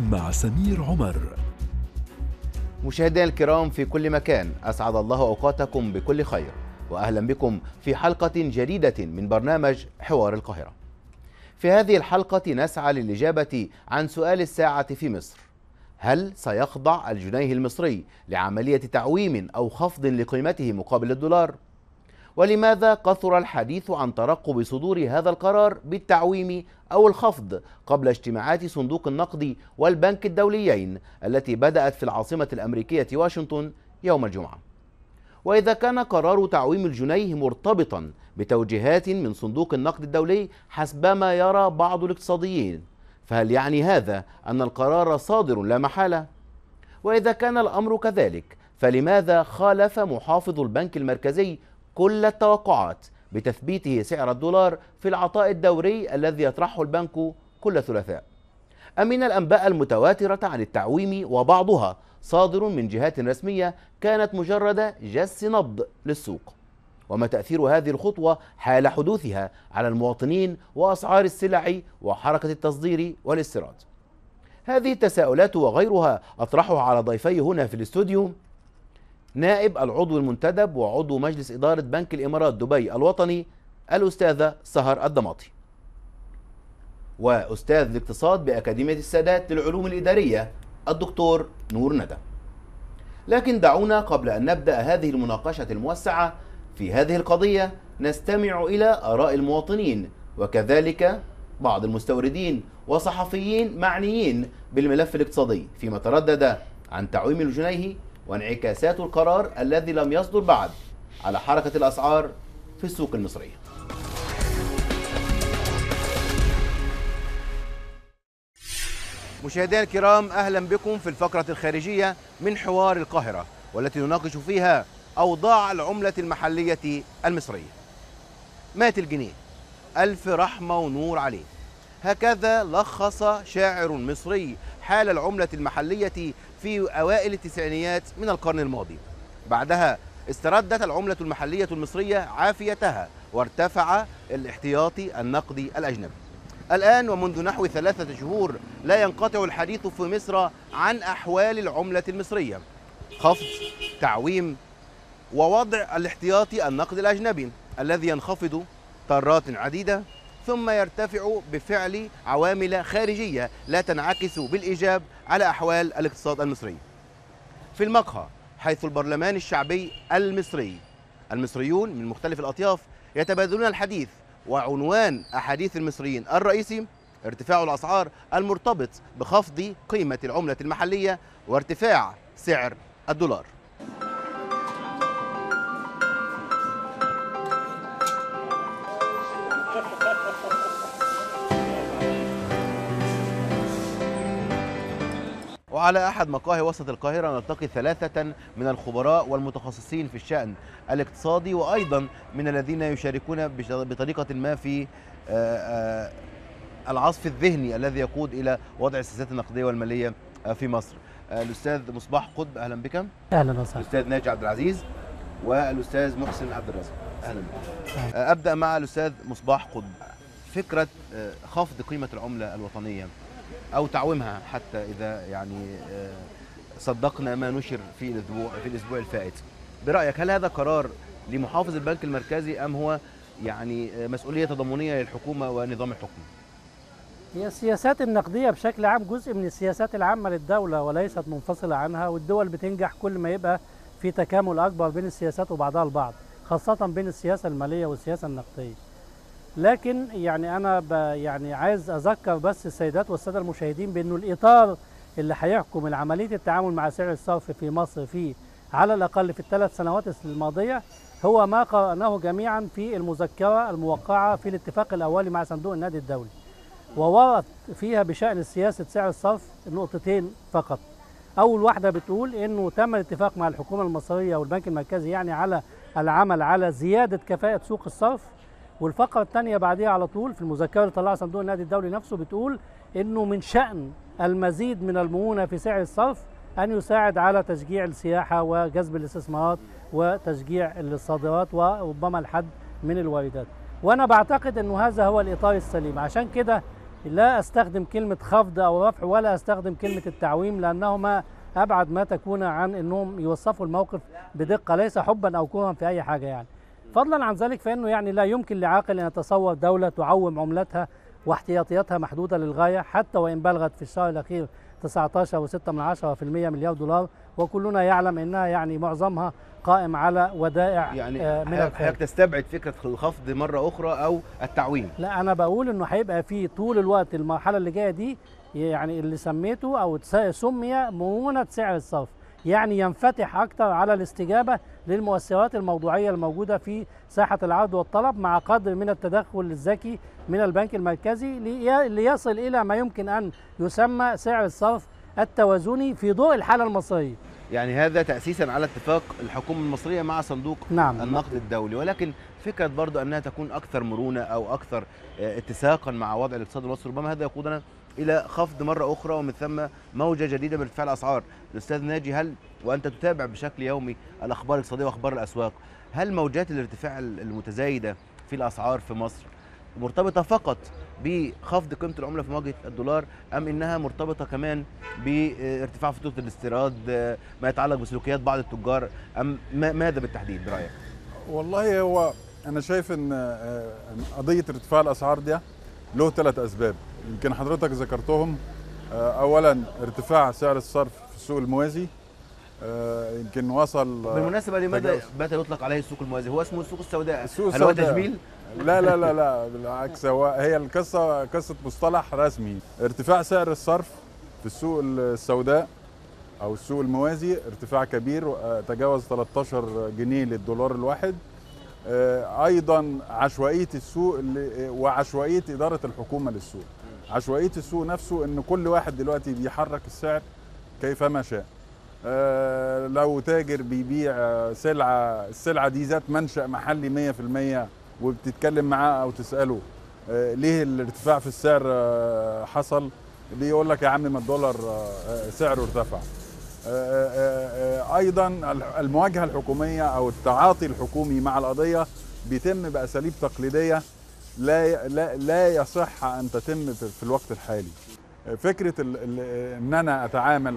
مع سمير عمر مشاهدينا الكرام في كل مكان أسعد الله أوقاتكم بكل خير وأهلا بكم في حلقة جديدة من برنامج حوار القاهرة في هذه الحلقة نسعى للإجابة عن سؤال الساعة في مصر هل سيخضع الجنيه المصري لعملية تعويم أو خفض لقيمته مقابل الدولار؟ ولماذا كثر الحديث عن ترقب صدور هذا القرار بالتعويم أو الخفض قبل اجتماعات صندوق النقد والبنك الدوليين التي بدأت في العاصمة الأمريكية واشنطن يوم الجمعة وإذا كان قرار تعويم الجنيه مرتبطا بتوجيهات من صندوق النقد الدولي حسب ما يرى بعض الاقتصاديين فهل يعني هذا أن القرار صادر لا محالة؟ وإذا كان الأمر كذلك فلماذا خالف محافظ البنك المركزي كل التوقعات بتثبيته سعر الدولار في العطاء الدوري الذي يطرحه البنك كل ثلاثاء أم من الأنباء المتواترة عن التعويم وبعضها صادر من جهات رسمية كانت مجرد جس نبض للسوق وما تأثير هذه الخطوة حال حدوثها على المواطنين وأسعار السلع وحركة التصدير والاستيراد هذه التساؤلات وغيرها أطرحها على ضيفي هنا في الاستوديو نائب العضو المنتدب وعضو مجلس إدارة بنك الإمارات دبي الوطني الأستاذة سهر الضماطي وأستاذ الاقتصاد بأكاديمية السادات للعلوم الإدارية الدكتور نور ندى لكن دعونا قبل أن نبدأ هذه المناقشة الموسعة في هذه القضية نستمع إلى آراء المواطنين وكذلك بعض المستوردين وصحفيين معنيين بالملف الاقتصادي فيما تردد عن تعويم الجنيه وانعكاسات القرار الذي لم يصدر بعد على حركة الأسعار في السوق المصرية مشاهدينا الكرام أهلا بكم في الفقرة الخارجية من حوار القاهرة والتي نناقش فيها أوضاع العملة المحلية المصرية مات الجنيه ألف رحمة ونور عليه هكذا لخص شاعر مصري حال العملة المحلية في أوائل التسعينيات من القرن الماضي بعدها استردت العملة المحلية المصرية عافيتها وارتفع الاحتياطي النقدي الأجنبي الآن ومنذ نحو ثلاثة شهور لا ينقطع الحديث في مصر عن أحوال العملة المصرية خفض تعويم ووضع الاحتياطي النقد الأجنبي الذي ينخفض طرات عديدة ثم يرتفع بفعل عوامل خارجية لا تنعكس بالإيجاب على أحوال الاقتصاد المصري في المقهى حيث البرلمان الشعبي المصري المصريون من مختلف الأطياف يتبادلون الحديث وعنوان أحاديث المصريين الرئيسي ارتفاع الأسعار المرتبط بخفض قيمة العملة المحلية وارتفاع سعر الدولار وعلى أحد مقاهي وسط القاهرة نلتقي ثلاثة من الخبراء والمتخصصين في الشأن الاقتصادي وأيضا من الذين يشاركون بطريقة ما في العصف الذهني الذي يقود إلى وضع السياسات النقدية والمالية في مصر الأستاذ مصباح قطب أهلا بك أهلا وسهلا الأستاذ ناجي عبد العزيز والأستاذ محسن عبد الرازق أهلا بك أبدأ مع الأستاذ مصباح قطب فكرة خفض قيمة العملة الوطنية او تعويمها حتى اذا يعني صدقنا ما نشر في الاسبوع في الاسبوع الفائت برايك هل هذا قرار لمحافظ البنك المركزي ام هو يعني مسؤوليه تضامنيه للحكومه ونظام الحكم هي السياسات النقديه بشكل عام جزء من السياسات العامه للدوله وليست منفصله عنها والدول بتنجح كل ما يبقى في تكامل اكبر بين السياسات وبعضها البعض خاصه بين السياسه الماليه والسياسه النقديه لكن يعني انا يعني عايز اذكر بس السيدات والساده المشاهدين بانه الاطار اللي هيحكم عمليه التعامل مع سعر الصرف في مصر في على الاقل في الثلاث سنوات الماضيه هو ما قرأناه جميعا في المذكره الموقعه في الاتفاق الاولي مع صندوق النقد الدولي وورد فيها بشان سياسه سعر الصرف نقطتين فقط اول واحده بتقول انه تم الاتفاق مع الحكومه المصريه والبنك المركزي يعني على العمل على زياده كفاءه سوق الصرف والفقره الثانيه بعديها على طول في المذكره اللي طلعها صندوق النقد الدولي نفسه بتقول انه من شان المزيد من المرونه في سعر الصرف ان يساعد على تشجيع السياحه وجذب الاستثمارات وتشجيع الصادرات وربما الحد من الواردات وانا بعتقد انه هذا هو الاطار السليم عشان كده لا استخدم كلمه خفض او رفع ولا استخدم كلمه التعويم لانهما ابعد ما تكون عن انهم يوصفوا الموقف بدقه ليس حبا او كرها في اي حاجه يعني فضلا عن ذلك فانه يعني لا يمكن لعاقل ان يتصور دوله تعوم عملتها واحتياطياتها محدوده للغايه حتى وان بلغت في الشهر الاخير 19.6% مليار دولار وكلنا يعلم انها يعني معظمها قائم على ودائع يعني آه، من حضرتك الخارج تستبعد فكره الخفض مره اخرى او التعويم لا انا بقول انه هيبقى في طول الوقت المرحله اللي جايه دي يعني اللي سميته او تس- سمي مرونه سعر الصرف يعني ينفتح اكتر على الاستجابه للمؤثرات الموضوعيه الموجوده في ساحه العرض والطلب مع قدر من التدخل الذكي من البنك المركزي لي- ليصل الى ما يمكن ان يسمى سعر الصرف التوازني في ضوء الحاله المصريه يعني هذا تاسيسا على اتفاق الحكومه المصريه مع صندوق نعم النقد الدولي ولكن فكره برضو انها تكون اكثر مرونه او اكثر آه، اتساقا مع وضع الاقتصاد المصري ربما هذا يقودنا الى خفض مره اخرى ومن ثم موجه جديده من ارتفاع الاسعار الاستاذ ناجي هل وانت تتابع بشكل يومي الاخبار الاقتصاديه واخبار الاسواق هل موجات الارتفاع المتزايده في الاسعار في مصر مرتبطه فقط بخفض قيمه العمله في مواجهه الدولار ام انها مرتبطه كمان بارتفاع فاتوره الاستيراد آه، ما يتعلق بسلوكيات بعض التجار ام ما- ماذا بالتحديد برايك والله هو انا شايف ان آه، إن قضيه ارتفاع الاسعار دي له ثلاث اسباب يمكن حضرتك ذكرتهم آه، اولا ارتفاع سعر الصرف في السوق الموازي آه، يمكن وصل آه، بالمناسبه لماذا تجاوز. بات يطلق عليه السوق الموازي هو اسمه السوق السوداء السوق هل هو السوداء. تجميل لا لا لا لا بالعكس هو هي القصه قصه مصطلح رسمي ارتفاع سعر الصرف في السوق السوداء او السوق الموازي ارتفاع كبير آه، تجاوز 13 جنيه للدولار الواحد آه، ايضا عشوائيه السوق اللي- وعشوائيه اداره الحكومه للسوق عشوائيه السوق نفسه ان كل واحد دلوقتي بيحرك السعر كيفما شاء آه، لو تاجر بيبيع آه، سلعه السلعه دي ذات منشا محلي 100% وبتتكلم معاه او تساله آه، ليه الارتفاع في السعر آه، حصل ليه يقول لك يا عم ما الدولار آه، سعره ارتفع آه، آه، آه، ايضا المواجهه الحكوميه او التعاطي الحكومي مع القضيه بيتم باساليب تقليديه لا لا لا يصح ان تتم في في الوقت الحالي فكره ال- ال- ان انا اتعامل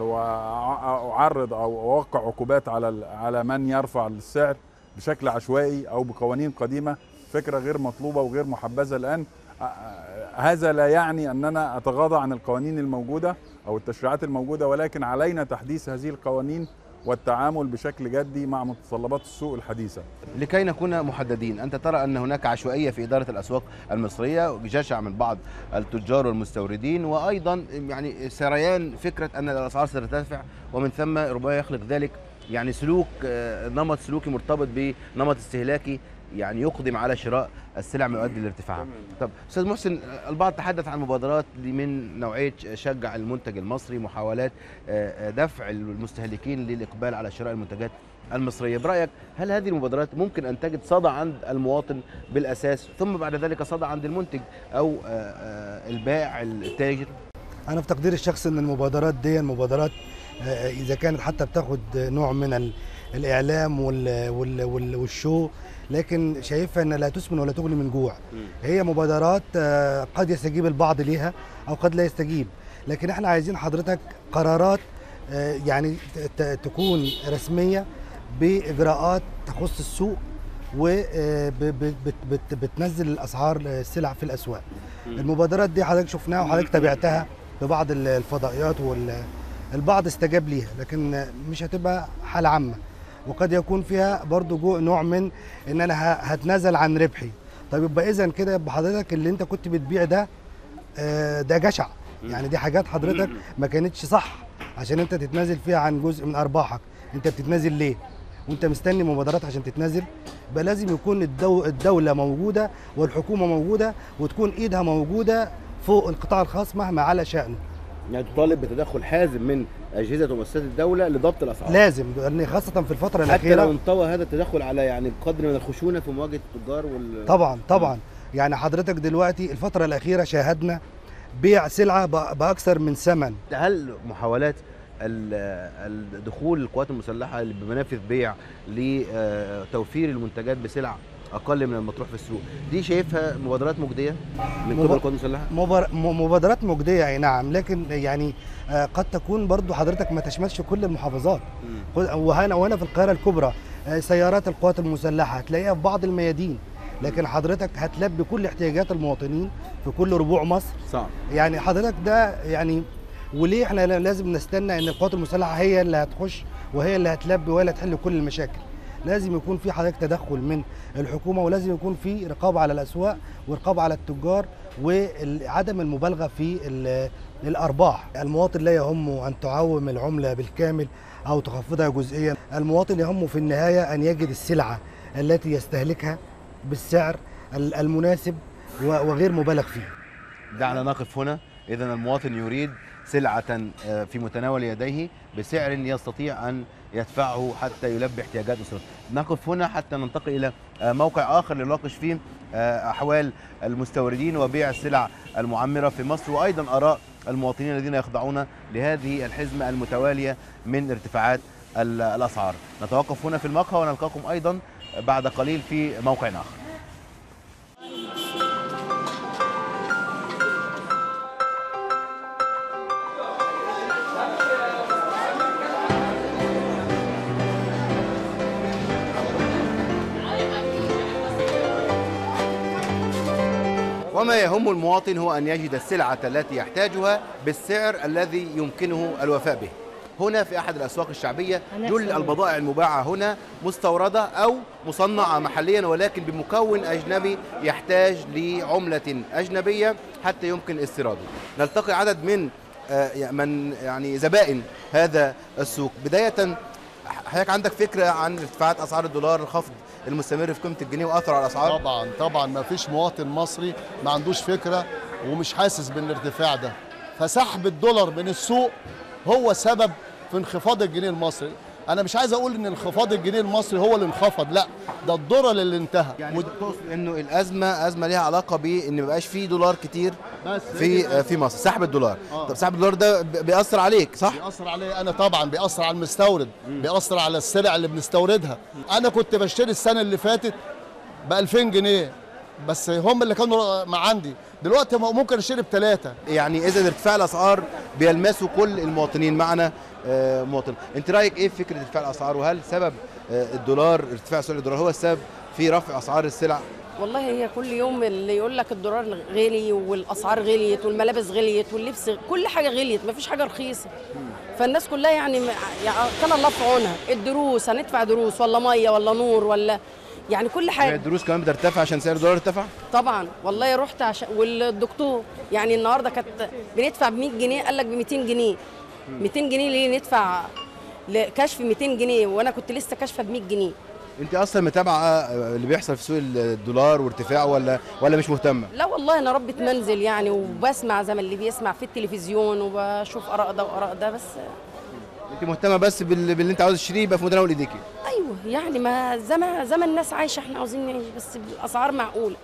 واعرض او اوقع عقوبات على ال- على من يرفع السعر بشكل عشوائي او بقوانين قديمه فكره غير مطلوبه وغير محبذه الان آه، آه، هذا لا يعني اننا اتغاضى عن القوانين الموجوده او التشريعات الموجوده ولكن علينا تحديث هذه القوانين والتعامل بشكل جدي مع متطلبات السوق الحديثه لكي نكون محددين انت ترى ان هناك عشوائيه في اداره الاسواق المصريه جشع من بعض التجار والمستوردين وايضا يعني سريان فكره ان الاسعار سترتفع ومن ثم ربما يخلق ذلك يعني سلوك آه، نمط سلوكي مرتبط بنمط استهلاكي يعني يقدم على شراء السلع ما يؤدي لارتفاعها. طب استاذ محسن آه، البعض تحدث عن مبادرات من نوعيه شجع المنتج المصري محاولات آه، آه، دفع المستهلكين للاقبال على شراء المنتجات المصريه برايك هل هذه المبادرات ممكن ان تجد صدى عند المواطن بالاساس ثم بعد ذلك صدى عند المنتج او آه، آه، البائع التاجر انا في تقديري الشخصي ان المبادرات دي مبادرات آه، اذا كانت حتى بتاخد نوع من ال- الاعلام وال وال وال والشو لكن شايفها ان لا تسمن ولا تغني من جوع هي مبادرات آه، قد يستجيب البعض ليها او قد لا يستجيب لكن احنا عايزين حضرتك قرارات آه، يعني ت- ت- تكون رسميه باجراءات تخص السوق وبتنزل الاسعار السلع في الاسواق المبادرات دي حضرتك شفناها وحضرتك تابعتها في بعض ال- الفضائيات والبعض استجاب ليها لكن مش هتبقى حالة عامة وقد يكون فيها برضو جو نوع من ان انا ه- هتنازل عن ربحي طيب يبقى اذا كده يبقى حضرتك اللي انت كنت بتبيع ده آه، ده جشع يعني دي حاجات حضرتك ما كانتش صح عشان انت تتنازل فيها عن جزء من ارباحك انت بتتنازل ليه وانت مستني مبادرات عشان تتنازل يبقى لازم يكون الدو الدوله موجوده والحكومه موجوده وتكون ايدها موجوده فوق القطاع الخاص مهما على شانه يعني تطالب بتدخل حازم من اجهزه ومؤسسات الدوله لضبط الاسعار لازم لان خاصه في الفتره حتى لو الاخيره انطوى هذا التدخل على يعني قدر من الخشونه في مواجهه التجار وال طبعا طبعا يعني حضرتك دلوقتي الفتره الاخيره شاهدنا بيع سلعه ب- باكثر من ثمن هل محاولات ال- الدخول القوات المسلحه اللي بمنافذ بيع لتوفير المنتجات بسلع اقل من المطروح في السوق دي شايفها مبادرات مجديه من مب- قبل القوات المسلحه مبار- م- مبادرات مجديه اي نعم لكن يعني آه، قد تكون برضو حضرتك ما تشملش كل المحافظات قل- وهنا وهنا في القاهره الكبرى آه، سيارات القوات المسلحه هتلاقيها في بعض الميادين لكن حضرتك هتلبي كل احتياجات المواطنين في كل ربوع مصر صعب يعني حضرتك ده يعني وليه احنا لا- لازم نستنى ان القوات المسلحه هي اللي هتخش وهي اللي هتلبي وهي اللي هتحل كل المشاكل لازم يكون في حضرتك تدخل من الحكومه ولازم يكون في رقابه على الاسواق ورقابه على التجار وعدم المبالغه في ال- الارباح المواطن لا يهمه ان تعوم العمله بالكامل او تخفضها جزئيا المواطن يهمه في النهايه ان يجد السلعه التي يستهلكها بالسعر ال- المناسب و- وغير مبالغ فيه دعنا نقف هنا اذا المواطن يريد سلعه آه، في متناول يديه بسعر يستطيع ان يدفعه حتى يلبي احتياجات اسرته نقف هنا حتى ننتقل الى آه، موقع اخر لنناقش فيه آه، احوال المستوردين وبيع السلع المعمره في مصر وايضا اراء المواطنين الذين يخضعون لهذه الحزمه المتواليه من ارتفاعات ال- الاسعار نتوقف هنا في المقهى ونلقاكم ايضا بعد قليل في موقع اخر وما يهم المواطن هو أن يجد السلعة التي يحتاجها بالسعر الذي يمكنه الوفاء به هنا في أحد الأسواق الشعبية جل البضائع المباعة هنا مستوردة أو مصنعة محليا ولكن بمكون أجنبي يحتاج لعملة أجنبية حتى يمكن استيراده نلتقي عدد من آه، من يعني زبائن هذا السوق بداية حضرتك عندك فكرة عن ارتفاعات أسعار الدولار الخفض المستمر في قيمة الجنيه وأثره على الأسعار؟ طبعا طبعا ما فيش مواطن مصري ما عندوش فكره ومش حاسس بالارتفاع ده فسحب الدولار من السوق هو سبب في انخفاض الجنيه المصري انا مش عايز اقول ان انخفاض الجنيه المصري هو اللي انخفض لا ده الدولار اللي انتهى يعني تقصد انه الازمه ازمه ليها علاقه بان ما بقاش في دولار كتير بس في في مصر سحب الدولار آه. طب سحب الدولار ده ب- بيأثر عليك صح بيأثر عليا انا طبعا بيأثر على المستورد بيأثر على السلع اللي بنستوردها انا كنت بشتري السنه اللي فاتت ب 2000 جنيه بس هم اللي كانوا مع عندي دلوقتي ممكن اشتري بثلاثه يعني اذا ارتفاع الاسعار بيلمسوا كل المواطنين معنا آه، مواطن انت رايك ايه في فكره ارتفاع الاسعار وهل سبب آه، الدولار ارتفاع سعر الدولار هو السبب في رفع اسعار السلع والله هي كل يوم اللي يقول لك الدولار غالي والاسعار غليت والملابس غليت واللبس كل حاجه غليت ما فيش حاجه رخيصه فالناس كلها يعني م- يعني كان الله في عونها الدروس هندفع دروس ولا ميه ولا نور ولا يعني كل هي حاجه الدروس كمان بترتفع عشان سعر الدولار ارتفع طبعا والله رحت عشان والدكتور يعني النهارده كانت بندفع ب 100 جنيه قال لك ب 200 جنيه 200 جنيه ليه ندفع كشف 200 جنيه وانا كنت لسه كاشفه ب 100 جنيه انت اصلا متابعه آه، اللي بيحصل في سوق الدولار وارتفاعه ولا ولا مش مهتمه لا والله انا ربة منزل يعني وبسمع زي ما اللي بيسمع في التلفزيون وبشوف اراء ده واراء ده بس انت مهتمه بس بال- باللي انت عاوز تشتريه يبقى في متناول ايديكي ايوه يعني ما زي ما زي ما الناس عايشه احنا عاوزين نعيش بس بالاسعار معقوله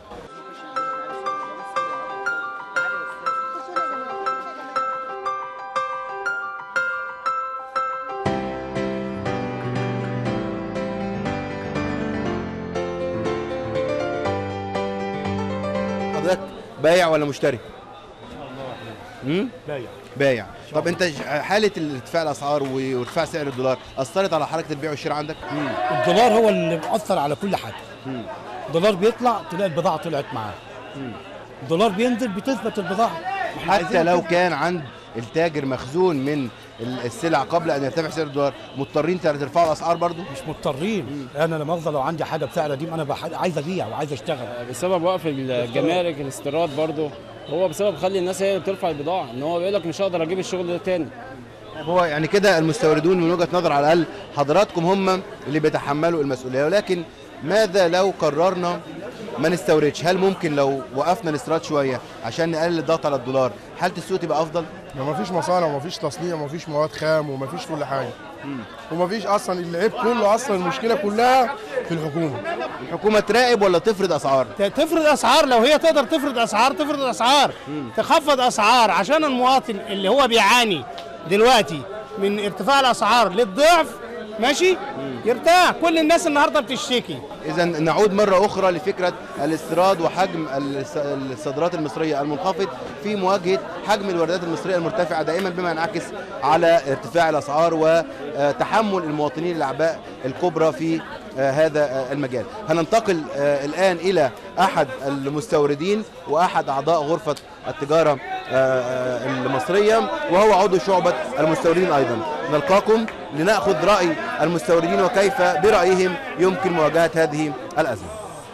حضرتك بايع ولا مشتري؟ امم بايع بايع طب انت ج- حاله ارتفاع الاسعار و- وارتفاع سعر الدولار اثرت على حركه البيع والشراء عندك؟ الدولار هو اللي مأثر على كل حاجه مم. الدولار بيطلع تلاقي البضاعه طلعت معاه الدولار بينزل بتثبت البضاعه إحنا حتى عايزين لو كده. كان عند التاجر مخزون من ال- السلع قبل ان يرتفع سعر الدولار مضطرين ترفعوا الاسعار برضو مش مضطرين انا لا مؤاخذه لو عندي حاجه بسعر قديم انا بح- عايز ابيع وعايز اشتغل بسبب وقف الجمارك الاستيراد برضه هو بسبب خلي الناس هي اللي بترفع البضاعه ان هو بيقول لك مش هقدر اجيب الشغل ده تاني هو يعني كده المستوردون من وجهه نظر على الاقل حضراتكم هم اللي بيتحملوا المسؤوليه ولكن ماذا لو قررنا ما نستوردش هل ممكن لو وقفنا الاستيراد شويه عشان نقلل الضغط على الدولار حاله السوق تبقى افضل ما مفيش مصانع ومفيش تصنيع ومفيش مواد خام ومفيش كل حاجه ومفيش اصلا العيب كله اصلا المشكله كلها في الحكومه الحكومه تراقب ولا تفرض اسعار تفرض اسعار لو هي تقدر تفرض اسعار تفرض اسعار تخفض اسعار عشان المواطن اللي هو بيعاني دلوقتي من ارتفاع الاسعار للضعف ماشي يرتاح كل الناس النهارده بتشتكي اذا نعود مره اخرى لفكره الاستيراد وحجم الص- الصادرات المصريه المنخفض في مواجهه حجم الواردات المصريه المرتفعه دائما بما ينعكس على ارتفاع الاسعار وتحمل المواطنين الاعباء الكبرى في آه، هذا آه، المجال هننتقل آه، الان الى احد المستوردين واحد اعضاء غرفه التجاره آه، آه، المصريه وهو عضو شعبه المستوردين ايضا نلقاكم لناخذ راي المستوردين وكيف برايهم يمكن مواجهه هذه الازمه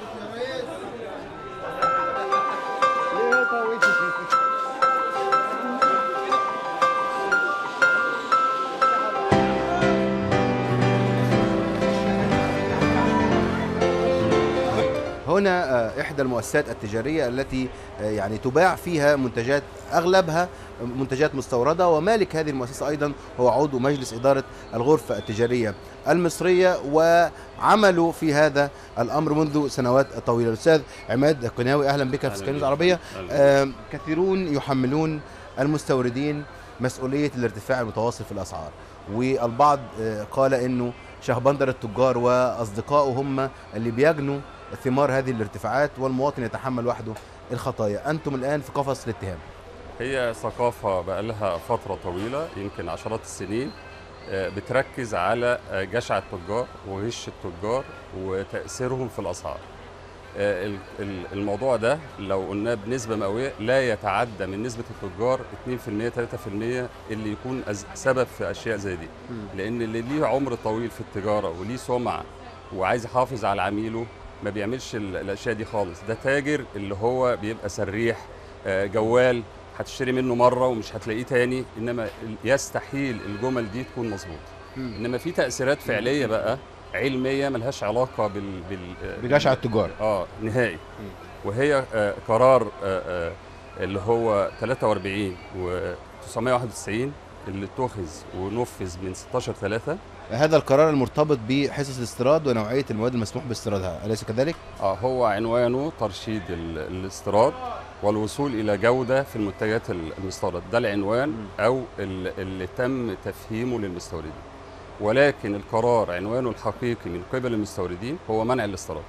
هنا آه، احدى المؤسسات التجاريه التي آه، يعني تباع فيها منتجات اغلبها منتجات مستورده ومالك هذه المؤسسه ايضا هو عضو مجلس اداره الغرفه التجاريه المصريه وعملوا في هذا الامر منذ سنوات طويله الاستاذ عماد القناوي اهلا بك في سكان العربيه آه، كثيرون يحملون المستوردين مسؤوليه الارتفاع المتواصل في الاسعار والبعض آه، قال انه شهبندر التجار واصدقائه هم اللي بيجنوا ثمار هذه الارتفاعات والمواطن يتحمل وحده الخطايا انتم الان في قفص الاتهام هي ثقافة بقالها فترة طويلة يمكن عشرات السنين آه، بتركز على آه، جشع التجار وغش التجار وتأثيرهم في الأسعار آه، ال- ال- الموضوع ده لو قلناه بنسبة مئوية لا يتعدى من نسبة التجار 2% 3% اللي يكون أز- سبب في أشياء زي دي لأن اللي ليه عمر طويل في التجارة وليه سمعة وعايز يحافظ على عميله ما بيعملش ال- الأشياء دي خالص ده تاجر اللي هو بيبقى سريح آه، جوال هتشتري منه مره ومش هتلاقيه تاني انما ال- يستحيل الجمل دي تكون مظبوطه انما في تاثيرات فعليه بقى علميه ملهاش علاقه بال, بال... بجشع التجار اه نهائي وهي آه قرار آه آه اللي هو 43 و 991 اللي اتخذ ونفذ من 16 3 هذا القرار المرتبط بحصص الاستيراد ونوعيه المواد المسموح باستيرادها اليس كذلك اه هو عنوانه ترشيد ال- الاستيراد والوصول الى جوده في المنتجات ال- المستورده ده العنوان او ال- اللي تم تفهيمه للمستوردين ولكن القرار عنوانه الحقيقي من قبل المستوردين هو منع الاستيراد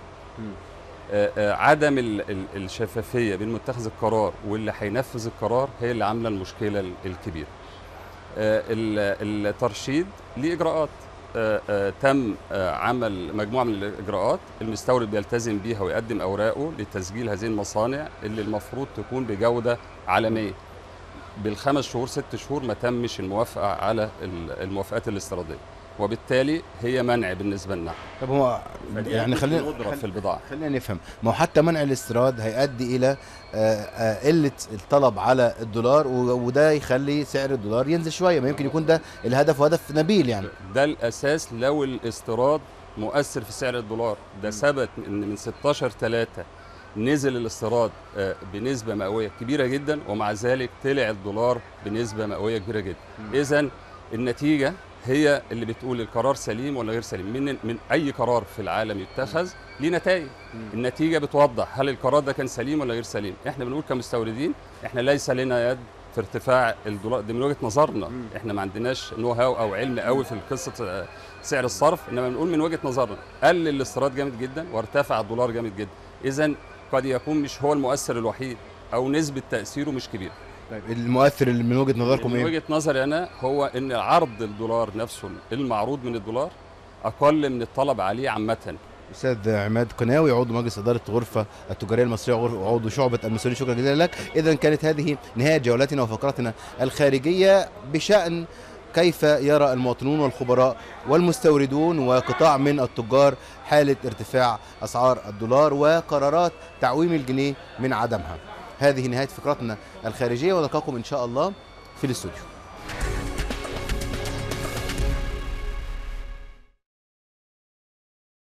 آه، آه، عدم ال- ال- الشفافيه بين متخذ القرار واللي هينفذ القرار هي اللي عامله المشكله ال- الكبيره آه، ال- الترشيد ليه اجراءات آه، آه، تم آه، عمل مجموعه من الاجراءات المستورد بيلتزم بيها ويقدم اوراقه لتسجيل هذه المصانع اللي المفروض تكون بجوده عالميه بالخمس شهور ست شهور ما تمش الموافقه على ال- الموافقات الاستيراديه وبالتالي هي منع بالنسبه لنا طب هو يعني خلينا ندرة في البضاعه خلينا نفهم ما هو حتى منع الاستيراد هيؤدي الى آه، آه، قله الطلب على الدولار و- وده يخلي سعر الدولار ينزل شويه ما يمكن يكون ده الهدف وهدف نبيل يعني ده الاساس لو الاستيراد مؤثر في سعر الدولار ده ثبت ان من 16 3 نزل الاستيراد آه، بنسبه مئويه كبيره جدا ومع ذلك طلع الدولار بنسبه مئويه كبيره جدا اذا النتيجه هي اللي بتقول القرار سليم ولا غير سليم من من اي قرار في العالم يتخذ ليه نتائج النتيجه بتوضح هل القرار ده كان سليم ولا غير سليم احنا بنقول كمستوردين احنا ليس لنا يد في ارتفاع الدولار دي من وجهه نظرنا احنا ما عندناش نو هاو او علم قوي في قصه آه، سعر الصرف انما بنقول من وجهه نظرنا قل الاستيراد جامد جدا وارتفع الدولار جامد جدا اذا قد يكون مش هو المؤثر الوحيد او نسبه تاثيره مش كبيره طيب المؤثر اللي من وجهه نظركم من ايه وجهه نظري انا هو ان عرض الدولار نفسه المعروض من الدولار اقل من الطلب عليه عامه استاذ عماد قناوي عضو مجلس اداره الغرفه التجاريه المصريه وعضو شعبه المسؤولين شكرا جزيلا لك اذا كانت هذه نهايه جولتنا وفقرتنا الخارجيه بشان كيف يرى المواطنون والخبراء والمستوردون وقطاع من التجار حاله ارتفاع اسعار الدولار وقرارات تعويم الجنيه من عدمها هذه نهايه فقرتنا الخارجيه ونلقاكم ان شاء الله في الاستوديو